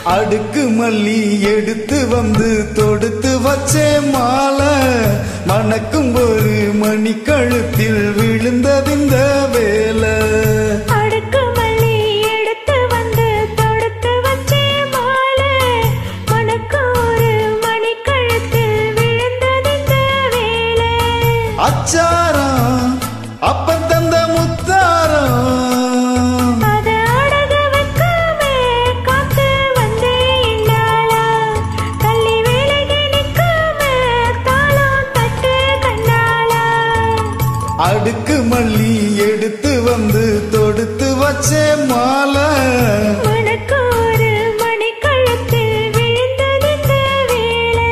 அடுக்கு மல்லி எடுத்து வந்து தொடுத்து வச்சே மாலை மணக்கும் ஒரு மணி கழுத்தில் விழுந்ததிந்த வேலை அடுக்கு மல்லி எடுத்து வந்து தொடுத்து வச்சே மாலை உனக்கு ஒரு மணிக்கழுத்தில் விழுந்ததிந்த வேலை அச்சாரம் அப்பன் தந்த முத்தாரம் அத அடக வைக்காமே காத்து வந்தே இன்னாளா தள்ளி விலகி நிற்காமே தாளம் தட்டு கண்ணாளா அடுக்கு மல்லி எடுத்து வந்து தொடுத்து வச்சே மாலை உனக்கு ஒரு மணிக்கழுத்தில் விழுந்ததிந்த வேலை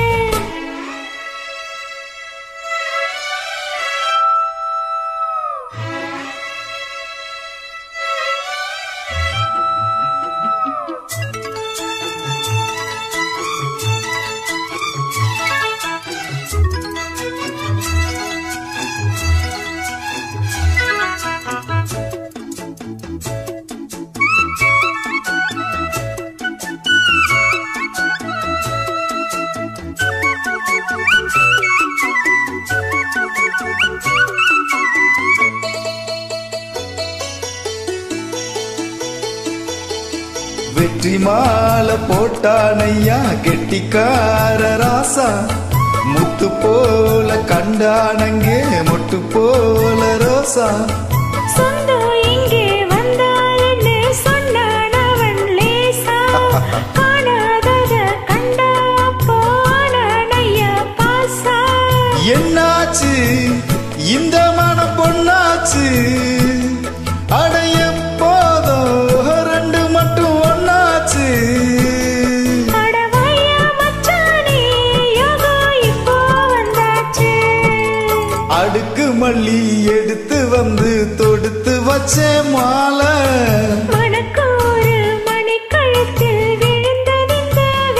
வெற்றி மாலை போட்டானையா கெட்டிக்கார ராசா முத்து போல கண்டானங்கே மொட்டு போல ரோசா சொந்தம் இங்கே வந்தான்னு சொன்னான் அவன் லேசா காணாதத கண்டா போனானையா பாசா என்னாச்சு இந்த மன பொண்ணாச்சு அடைய போதும் ரெண்டு மட்டும் ஒன்னாச்சு அடவாயா மச்சானே யோகம் இப்போ வந்தாச்சு அடுக்கு மல்லி எடுத்து வந்து தொடுத்து வச்சே மாலை உனக்கு ஒரு மணிக்கழுத்தில் விழுந்ததிந்த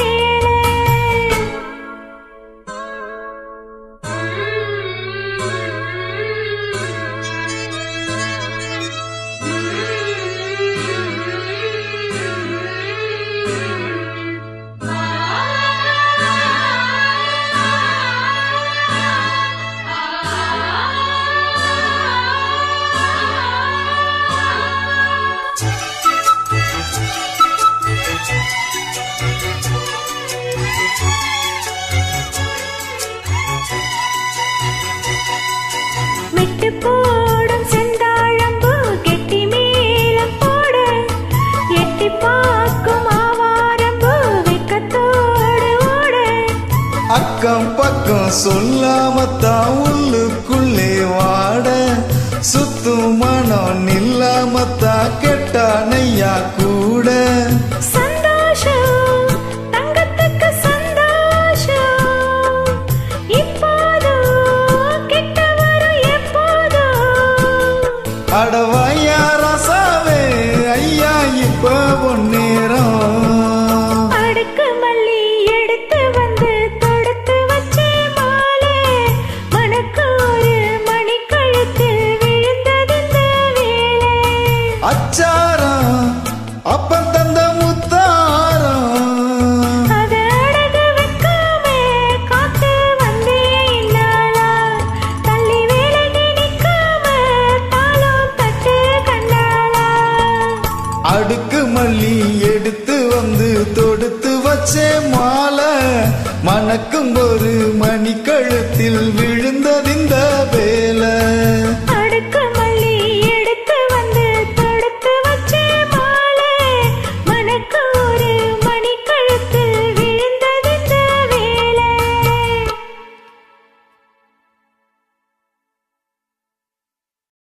மெட்டு போடும் செந்தாழம்பூ கெட்டி மேலம் போட எட்டி பார்க்கும் ஆவாரம்பூ வெக்கத்தோடு ஓட அக்கம் பக்கம் சொல்லாமத்தான் உள்ளுக்குள்ளே வாட சுத்தும் மனம் நில்லாமத்தான் கெட்டானையா கூட சந்தோஷம் தங்கத்துக்கு சந்தோஷம் இப்போதும் கிட்ட வரும் எப்போதும் அடவாயா ரசாவே ஐயா இப்ப பொன்னேரம் அடுக்கு மல்லி எடுத்து வந்து தொடுத்து வச்சே மாலை மணக்கு ஒரு மணிக்கழுத்தில் விழுந்ததிந்த வேலை அச்சாரம் அப்பன் தந்த முத்தாரம் அத அடக வைக்காமே காத்து வந்தே இன்னாளா தள்ளி விலகி நிற்காம தாளம் தட்டு கண்ணாளா அடுக்கு மல்லி எடுத்து வந்து தொடுத்து வச்சே மாலை மணக்கும் ஒரு